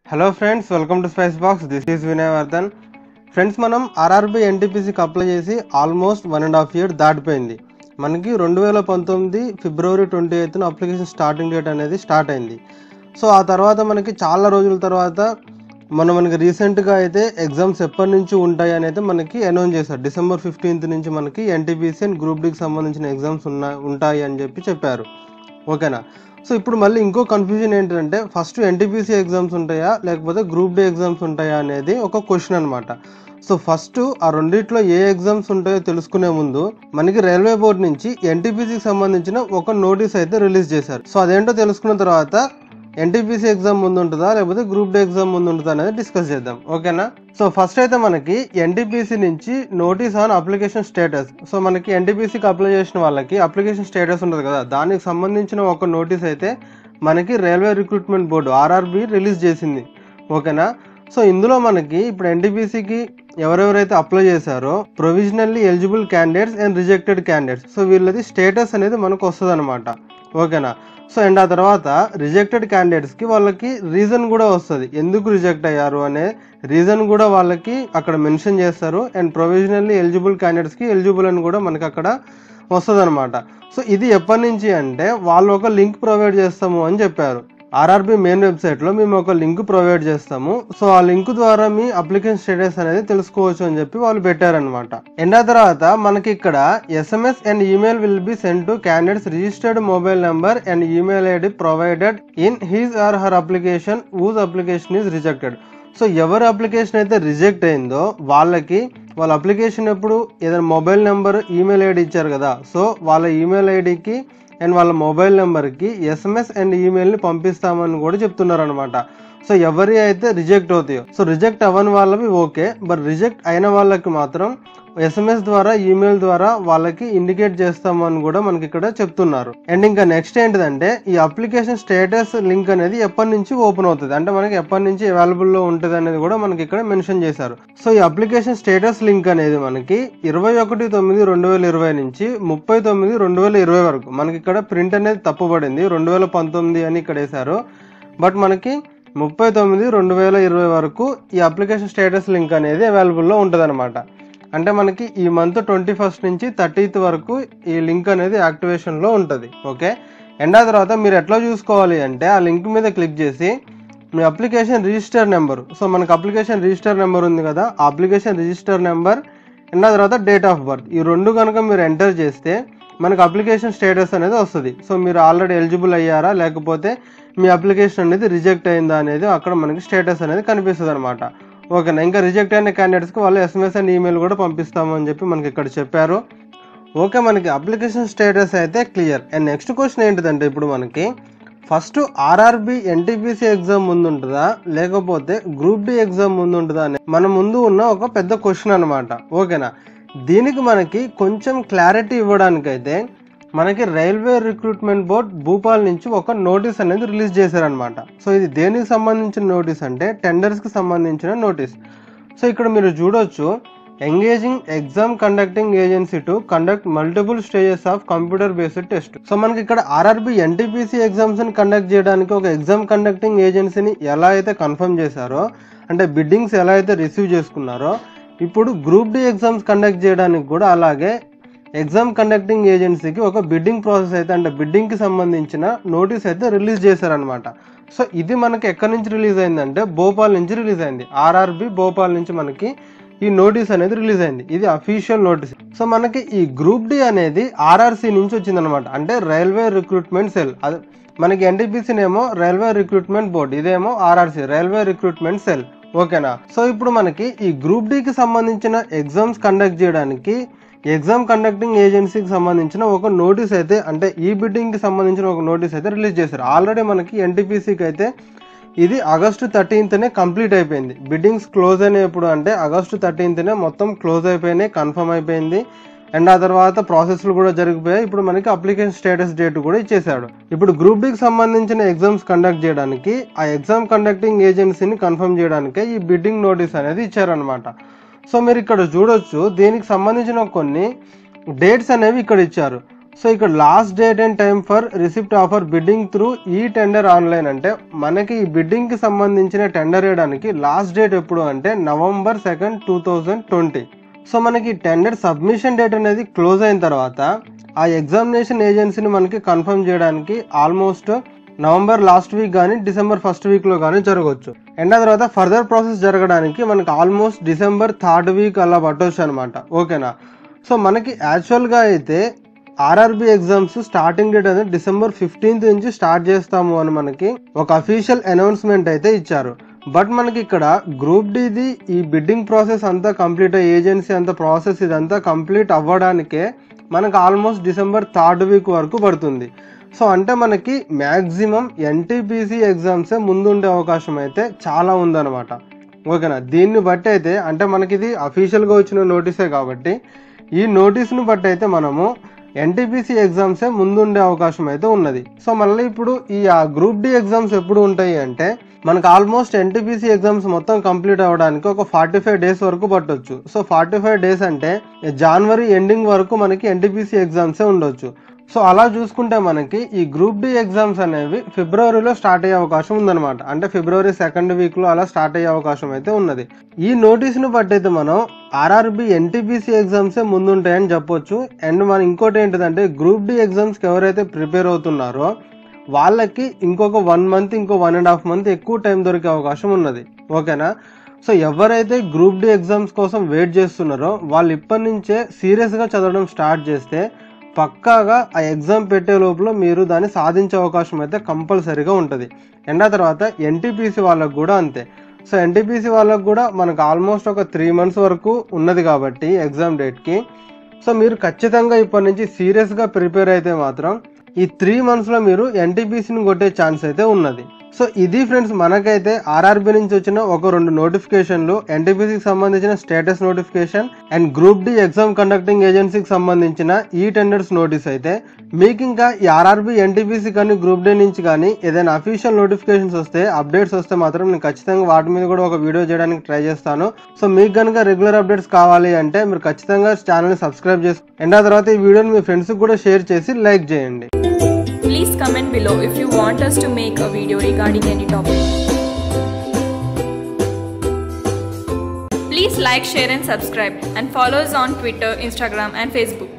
Hello friends welcome to spice box this is Vinayavardhan friends మనం RRB ఎన్టీపీసీకి apply చేసి almost one and half year దాటిపోయింది మనకి రెండు వేల పంతొమ్మిది ఫిబ్రవరి ట్వంటీ ఎయిత్న అప్లికేషన్ స్టార్టింగ్ డేట్ అనేది స్టార్ట్ అయింది సో ఆ తర్వాత మనకి చాలా రోజుల తర్వాత మన మనకి రీసెంట్గా అయితే ఎగ్జామ్స్ ఎప్పటి నుంచి ఉంటాయి అని అయితే మనకి అనౌన్స్ చేశారు డిసెంబర్ ఫిఫ్టీన్త్ నుంచి మనకి ఎన్టీపీసీ అండ్ గ్రూప్ డికి సంబంధించిన ఎగ్జామ్స్ ఉన్నాయి ఉంటాయి అని చెప్పి చెప్పారు ఓకేనా సో ఇప్పుడు మళ్ళీ ఇంకో కన్ఫ్యూజన్ ఏంటంటే ఫస్ట్ ఎన్టీపీసీ ఎగ్జామ్స్ ఉంటాయా లేకపోతే గ్రూప్ డి ఎగ్జామ్స్ ఉంటాయా అనేది ఒక క్వశ్చన్ అనమాట సో ఫస్ట్ ఆ రెండిట్లో ఏ ఎగ్జామ్స్ ఉంటాయో తెలుసుకునే ముందు మనకి రైల్వే బోర్డు నుంచి ఎన్టీపీసీకి సంబంధించిన ఒక నోటీస్ అయితే రిలీజ్ చేశారు సో అదేంటో తెలుసుకున్న తర్వాత ఎన్టీపీసీ ఎగ్జామ్ ముందు ఉంటుందా లేకపోతే గ్రూప్ డి ఎగ్జామ్ ముందు ఉంటుందా అనేది డిస్కస్ చేద్దాం ఓకేనా సో ఫస్ట్ అయితే మనకి ఎన్టీపీసీ నుంచి notice on application status so మనకి ఎన్టీపీసీకి అప్లై చేసిన వాళ్ళకి అప్లికేషన్ స్టేటస్ ఉంటుంది కదా దానికి సంబంధించిన ఒక నోటీస్ అయితే మనకి railway recruitment board RRB release చేసింది ఓకేనా సో ఇందులో మనకి ఇప్పుడు ఎన్టీపీసీకి ఎవరెవరైతే అప్లై చేశారో provisionally eligible candidates and rejected candidates so వీళ్ళది స్టేటస్ అనేది మనకు వస్తుంది అనమాట ఓకేనా సో అండ్ ఆ తర్వాత రిజెక్టెడ్ క్యాండిడేట్స్కి వాళ్ళకి రీజన్ కూడా వస్తుంది ఎందుకు రిజెక్ట్ అయ్యారు అనే రీజన్ కూడా వాళ్ళకి అక్కడ మెన్షన్ చేస్తారు అండ్ ప్రొవిజనల్లీ ఎలిజిబుల్ క్యాండిడేట్స్కి ఎలిజిబుల్ అని కూడా మనకి అక్కడ వస్తుంది అనమాట సో ఇది ఎప్పటి నుంచి అంటే వాళ్ళు ఒక లింక్ ప్రొవైడ్ చేస్తాము అని చెప్పారు ఆర్ఆర్బి మెయిన్ వెబ్సైట్లో మేము ఒక లింక్ ప్రొవైడ్ చేస్తాము సో ఆ లింక్ ద్వారా మీ అప్లికేషన్ స్టేటస్ అనేది తెలుసుకోవచ్చు అని చెప్పి వాళ్ళు పెట్టారనమాట అండ్ ఆ తర్వాత మనకి ఇక్కడ SMS and email will be send to candidates registered mobile number and email ID provided in his or her application whose application is rejected so ఎవరి అప్లికేషన్ అయితే రిజెక్ట్ అయిందో వాళ్ళకి వాళ్ళ అప్లికేషన్ ఎప్పుడు ఏదైనా మొబైల్ నెంబర్ ఈమెయిల్ ఐడి ఇచ్చారు కదా so వాళ్ళ ఈమెయిల్ ఐడికి అండ్ వాళ్ళ మొబైల్ నెంబర్కి ఎస్ఎంఎస్ అండ్ ఈమెయిల్ని పంపిస్తామని కూడా చెప్తున్నారు అనమాట సో ఎవరి అయితే రిజెక్ట్ అవుతాయో సో రిజెక్ట్ అవ్వని వాళ్ళవి ఓకే బట్ రిజెక్ట్ అయిన వాళ్ళకి మాత్రం ఎస్ఎంఎస్ ద్వారా ఈమెయిల్ ద్వారా వాళ్ళకి ఇండికేట్ చేస్తామని కూడా మనకి ఇక్కడ చెప్తున్నారు అండ్ ఇంకా నెక్స్ట్ ఏంటిదంటే ఈ అప్లికేషన్ స్టేటస్ లింక్ అనేది ఎప్పటి నుంచి ఓపెన్ అవుతుంది అంటే మనకి ఎప్పటి నుంచి అవైలబుల్ లో ఉంటుంది అనేది కూడా మనకి ఇక్కడ మెన్షన్ చేశారు సో ఈ అప్లికేషన్ స్టేటస్ లింక్ అనేది మనకి ఇరవై ఒకటి తొమ్మిది రెండు వేల ఇరవై నుంచి ముప్పై తొమ్మిది రెండు వేల ఇరవై వరకు మనకి ఇక్కడ ప్రింట్ అనేది తప్పుపడింది రెండు వేల పంతొమ్మిది అని ఇక్కడ వేశారు బట్ మనకి ముప్పై తొమ్మిది రెండు వేల ఇరవై వరకు ఈ అప్లికేషన్ స్టేటస్ లింక్ అనేది అవైలబుల్లో ఉంటుంది అనమాట అంటే మనకి ఈ మంత్ ట్వంటీ ఫస్ట్ నుంచి థర్టీత్ వరకు ఈ లింక్ అనేది యాక్టివేషన్లో ఉంటుంది ఓకే అండ్ ఆ తర్వాత మీరు ఎట్లా చూసుకోవాలి అంటే ఆ లింక్ మీద క్లిక్ చేసి మీ అప్లికేషన్ రిజిస్టర్ నెంబర్ సో మనకి అప్లికేషన్ రిజిస్టర్ నెంబర్ ఉంది కదా ఆ అప్లికేషన్ రిజిస్టర్ నెంబర్ అండ్ ఆ తర్వాత డేట్ ఆఫ్ బర్త్ ఈ రెండు కనుక మీరు ఎంటర్ చేస్తే మనకు అప్లికేషన్ స్టేటస్ అనేది వస్తుంది సో మీరు ఆల్రెడీ ఎలిజిబుల్ అయ్యారా లేకపోతే మీ అప్లికేషన్ అనేది రిజెక్ట్ అయిందా అనేది అక్కడ మనకి స్టేటస్ అనేది కనిపిస్తుంది అనమాట ఓకేనా ఇంకా రిజెక్ట్ అయిన క్యాండిడేట్స్కి వాళ్ళు ఎస్ఎంఎస్ అండ్ ఈమెయిల్ కూడా పంపిస్తాము అని చెప్పి మనకి ఇక్కడ చెప్పారు ఓకే మనకి అప్లికేషన్ స్టేటస్ అయితే క్లియర్ అండ్ నెక్స్ట్ క్వశ్చన్ ఏంటిదంటే ఇప్పుడు మనకి ఫస్ట్ ఆర్ఆర్బి ఎన్టీపీసీ ఎగ్జామ్ ముందు ఉంటుందా లేకపోతే గ్రూప్ డి ఎగ్జామ్ ముందు ఉంటుందా అని మన ముందు ఉన్న ఒక పెద్ద క్వశ్చన్ అనమాట ఓకేనా దీనికి మనకి కొంచెం క్లారిటీ ఇవ్వడానికైతే మనకి రైల్వే రిక్రూట్మెంట్ బోర్డ్ భూపాల్ నుంచి ఒక నోటీస్ అనేది రిలీజ్ చేశారనమాట సో ఇది దేనికి సంబంధించిన నోటీస్ అంటే టెండర్స్కి సంబంధించిన నోటీస్ సో ఇక్కడ మీరు చూడొచ్చు engaging exam conducting agency to conduct multiple stages of computer based test so మనకి ఇక్కడ ఆర్ఆర్బి ఎన్టీపీసీ ఎగ్జామ్స్ ని కండక్ట్ చేయడానికి ఒక ఎగ్జామ్ కండక్టింగ్ ఏజెన్సీని ఎలా అయితే కన్ఫర్మ్ చేశారో అంటే బిడ్డింగ్స్ ఎలా అయితే రిసీవ్ చేసుకున్నారో ఇప్పుడు గ్రూప్ డి ఎగ్జామ్స్ కండక్ట్ చేయడానికి కూడా అలాగే ఎగ్జామ్ కండక్టింగ్ ఏజెన్సీకి ఒక బిడ్డింగ్ ప్రాసెస్ అయితే అంటే బిడ్డింగ్కి సంబంధించిన నోటీస్ అయితే రిలీజ్ చేశారనమాట సో ఇది మనకి ఎక్కడి నుంచి రిలీజ్ అయిందంటే భోపాల్ నుంచి రిలీజ్ అయింది ఆర్ఆర్బి భోపాల్ నుంచి మనకి ఈ నోటీస్ అనేది రిలీజ్ అయింది ఇది అఫీషియల్ నోటీస్ సో మనకి ఈ గ్రూప్ డి అనేది ఆర్ఆర్సి నుంచి వచ్చిందనమాట అంటే రైల్వే రిక్రూట్మెంట్ సెల్ అది మనకి ఎన్టీపీసీనేమో రైల్వే రిక్రూట్మెంట్ బోర్డు ఇదేమో ఆర్ఆర్సి రైల్వే రిక్రూట్మెంట్ సెల్ ఓకేనా సో ఇప్పుడు మనకి ఈ గ్రూప్ డికి సంబంధించిన ఎగ్జామ్స్ కండక్ట్ చేయడానికి ఎగ్జామ్ కండక్టింగ్ ఏజెన్సీకి సంబంధించిన ఒక నోటీస్ అయితే అంటే ఈ బిడ్డింగ్కి సంబంధించిన ఒక నోటీస్ అయితే రిలీజ్ చేశారు ఆల్రెడీ మనకి ఎన్టీపీసీకి అయితే ఇది ఆగస్టు థర్టీన్త్నే కంప్లీట్ అయిపోయింది బిడ్డింగ్స్ క్లోజ్ అయినాయి ఎప్పుడు అంటే ఆగస్టు థర్టీన్త్నే మొత్తం క్లోజ్ అయిపోయినాయి కన్ఫర్మ్ అయిపోయింది అండ్ ఆ తర్వాత ప్రాసెస్లు కూడా జరిగిపోయాయి ఇప్పుడు మనకి అప్లికేషన్ స్టేటస్ డేట్ కూడా ఇచ్చేసాడు ఇప్పుడు గ్రూప్ డికి సంబంధించిన ఎగ్జామ్స్ కండక్ట్ చేయడానికి ఆ ఎగ్జామ్ కండక్టింగ్ ఏజెన్సీని కన్ఫర్మ్ చేయడానికి ఈ బిడ్డింగ్ నోటీస్ అనేది ఇచ్చారనమాట సో మీరు ఇక్కడ చూడొచ్చు దీనికి సంబంధించిన కొన్ని డేట్స్ అనేవి ఇక్కడ ఇచ్చారు సో ఇక్కడ last date and time for receipt of bidding through ఈ టెండర్ ఆన్లైన్ అంటే మనకి ఈ బిడ్డింగ్ కి సంబంధించిన టెండర్ వేయడానికి లాస్ట్ డేట్ ఎప్పుడు అంటే November second two thousand twenty so మనకి టెండర్ సబ్మిషన్ డేట్ అనేది క్లోజ్ అయిన తర్వాత ఆ ఎగ్జామినేషన్ ఏజెన్సీని మనకి కన్ఫర్మ్ చేయడానికి ఆల్మోస్ట్ నవంబర్ లాస్ట్ వీక్ కానీ డిసెంబర్ ఫస్ట్ వీక్లో కానీ జరగవచ్చు అండ్ ఆ తర్వాత ఫర్దర్ ప్రాసెస్ జరగడానికి మనకి ఆల్మోస్ట్ డిసెంబర్ థర్డ్ వీక్ అలా పట్టవచ్చు అనమాట ఓకేనా సో మనకి యాక్చువల్గా అయితే ఆర్ఆర్బి ఎగ్జామ్స్ స్టార్టింగ్ డేట్ అనేది డిసెంబర్ ఫిఫ్టీన్త్ నుంచి స్టార్ట్ చేస్తాము అని మనకి ఒక అఫీషియల్ అనౌన్స్మెంట్ అయితే ఇచ్చారు బట్ మనకి ఇక్కడ గ్రూప్ డిది ఈ బిడ్డింగ్ ప్రాసెస్ అంతా కంప్లీట్ అయ్యి ఏజెన్సీ అంతా ప్రాసెస్ ఇదంతా కంప్లీట్ అవ్వడానికే మనకు ఆల్మోస్ట్ డిసెంబర్ థర్డ్ వీక్ వరకు పడుతుంది సో అంటే మనకి మ్యాక్సిమం ఎన్టీపీసీ ఎగ్జామ్సే ముందుండే అవకాశం అయితే చాలా ఉందన్నమాట ఓకేనా దీన్ని బట్టి అయితే అంటే మనకి ఇది అఫీషియల్గా వచ్చిన నోటీసే కాబట్టి ఈ నోటీస్ను బట్టి అయితే మనము ఎన్టీపీసీ ఎగ్జామ్సే ముందుండే అవకాశం అయితే ఉన్నది సో మళ్ళీ ఇప్పుడు ఈ ఆ గ్రూప్ డి ఎగ్జామ్స్ ఎప్పుడు ఉంటాయి అంటే మనకు ఆల్మోస్ట్ ఎన్టీపీసీ ఎగ్జామ్స్ మొత్తం కంప్లీట్ అవ్వడానికి ఒక ఫార్టీ ఫైవ్ డేస్ వరకు పట్టొచ్చు సో ఫార్టీ ఫైవ్ డేస్ అంటే జనవరి ఎండింగ్ వరకు మనకి ఎన్టీపీసీ ఎగ్జామ్సే ఉండొచ్చు సో అలా చూసుకుంటే మనకి ఈ గ్రూప్ డి ఎగ్జామ్స్ అనేవి ఫిబ్రవరిలో స్టార్ట్ అయ్యే అవకాశం ఉందన్నమాట అంటే ఫిబ్రవరి సెకండ్ వీక్లో అలా స్టార్ట్ అయ్యే అవకాశం అయితే ఉన్నది ఈ నోటీస్ను బట్టి అయితే మనం ఆర్ఆర్బి ఎన్టీపీసీ ఎగ్జామ్సే ముందుంటాయని చెప్పొచ్చు అండ్ మన ఇంకోటి ఏంటిదంటే గ్రూప్ డి ఎగ్జామ్స్కి ఎవరైతే ప్రిపేర్ అవుతున్నారో వాళ్ళకి ఇంకొక వన్ మంత్ ఇంకో వన్ అండ్ హాఫ్ మంత్ ఎక్కువ టైం దొరికే అవకాశం ఉన్నది ఓకేనా సో ఎవరైతే గ్రూప్ డి ఎగ్జామ్స్ కోసం వెయిట్ చేస్తున్నారో వాళ్ళు ఇప్పటి నుంచే సీరియస్గా చదవడం స్టార్ట్ చేస్తే పక్కాగా ఆ ఎగ్జామ్ పెట్టే లోపల మీరు దాన్ని సాధించే అవకాశం అయితే కంపల్సరీగా ఉంటుంది అండ్ ఆ తర్వాత ఎన్టీపీసీ వాళ్ళకు కూడా అంతే సో ఎన్టీపీసీ వాళ్ళకు కూడా మనకు ఆల్మోస్ట్ ఒక త్రీ మంత్స్ వరకు ఉన్నది కాబట్టి ఎగ్జామ్ డేట్కి సో మీరు ఖచ్చితంగా ఇప్పటి నుంచి సీరియస్గా ప్రిపేర్ అయితే మాత్రం ఈ త్రీ మంత్స్లో మీరు ఎన్టీపీసీని కొట్టే ఛాన్స్ అయితే ఉన్నది సో ఇది ఫ్రెండ్స్ మనకైతే ఆర్ఆర్బి నుంచి వచ్చిన ఒక రెండు నోటిఫికేషన్లు ఎన్టీపీసీకి సంబంధించిన status notification and group D exam conducting ఏజెన్సీకి సంబంధించిన ఈ టెండర్స్ నోటీస్ అయితే మీకు ఇంకా ఈ ఆర్ఆర్బి ఎన్టీపీసీ కానీ గ్రూప్ డి నుంచి కానీ ఏదైనా అఫీషియల్ నోటిఫికేషన్స్ వస్తే అప్డేట్స్ వస్తే మాత్రం నేను ఖచ్చితంగా వాటి మీద కూడా ఒక వీడియో చేయడానికి ట్రై చేస్తాను సో మీకు కనుక రెగ్యులర్ అప్డేట్స్ కావాలి అంటే మీరు ఖచ్చితంగా ఛానల్ని సబ్స్క్రైబ్ చేసి అండ్ ఆ తర్వాత ఈ వీడియోని మీ ఫ్రెండ్స్కి కూడా షేర్ చేసి లైక్ చేయండి Please comment below if you want us to make a video regarding any topic. Please like, share and subscribe and follow us on Twitter, Instagram and Facebook.